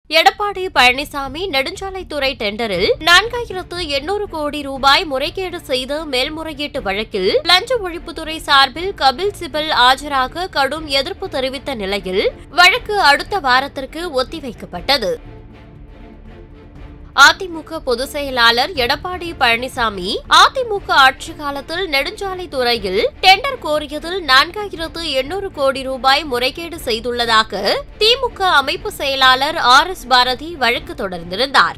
எடப்பாடி பழனிசாமி நெடுஞ்சாலைத்துறை டெண்டரில் நான்காயிரத்து எண்ணூறு கோடி ரூபாய் முறைகேடு செய்த மேல்முறையீட்டு வழக்கில் லஞ்ச ஒழிப்புத்துறை சார்பில் கபில் சிபல் ஆஜராக கடும் எதிர்ப்பு தெரிவித்த நிலையில் வழக்கு அடுத்த வாரத்திற்கு ஒத்திவைக்கப்பட்டது அதிமுக பொதுச் செயலாளர் எடப்பாடி பழனிசாமி அதிமுக ஆட்சி காலத்தில் நெடுஞ்சாலை துறையில் டெண்டர் கோரியதில் நான்காயிரத்து எண்ணூறு கோடி ரூபாய் முறைகேடு செய்துள்ளதாக திமுக அமைப்பு செயலாளர் ஆர் எஸ் பாரதி வழக்கு தொடர்ந்திருந்தார்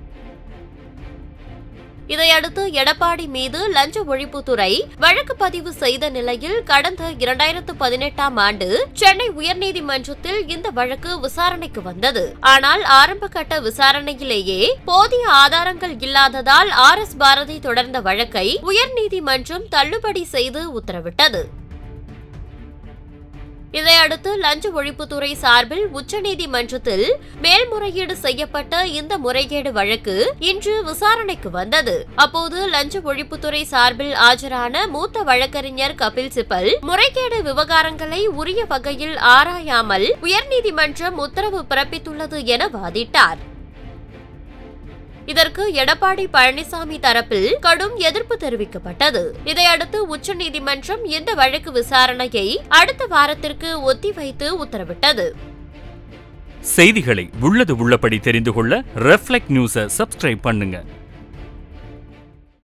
இதையடுத்து எடப்பாடி மீது லஞ்ச ஒழிப்புத்துறை வழக்கு பதிவு செய்த நிலையில் கடந்த இரண்டாயிரத்து பதினெட்டாம் ஆண்டு சென்னை உயர்நீதிமன்றத்தில் இந்த வழக்கு விசாரணைக்கு வந்தது ஆனால் ஆரம்ப கட்ட விசாரணையிலேயே போதிய ஆதாரங்கள் இல்லாததால் ஆர் எஸ் பாரதி தொடர்ந்த வழக்கை உயர்நீதிமன்றம் தள்ளுபடி செய்து உத்தரவிட்டது இதையடுத்து லஞ்ச ஒழிப்புத்துறை சார்பில் உச்சநீதிமன்றத்தில் மேல்முறையீடு செய்யப்பட்ட இந்த முறைகேடு வழக்கு இன்று விசாரணைக்கு வந்தது அப்போது லஞ்ச ஒழிப்புத்துறை சார்பில் ஆஜரான மூத்த வழக்கறிஞர் கபில் சிபல் முறைகேடு விவகாரங்களை உரிய வகையில் ஆராயாமல் உயர்நீதிமன்றம் உத்தரவு பிறப்பித்துள்ளது என வாதிட்டார் இதற்கு எடப்பாடி பழனிசாமி தரப்பில் கடும் எதிர்ப்பு தெரிவிக்கப்பட்டது இதையடுத்து உச்சநீதிமன்றம் இந்த வழக்கு விசாரணையை அடுத்த வாரத்திற்கு ஒத்திவைத்து உத்தரவிட்டது செய்திகளை உள்ளது உள்ளபடி தெரிந்து கொள்ள ரெஃப்ளெக்ட் நியூஸை சப்ஸ்கிரைப் பண்ணுங்க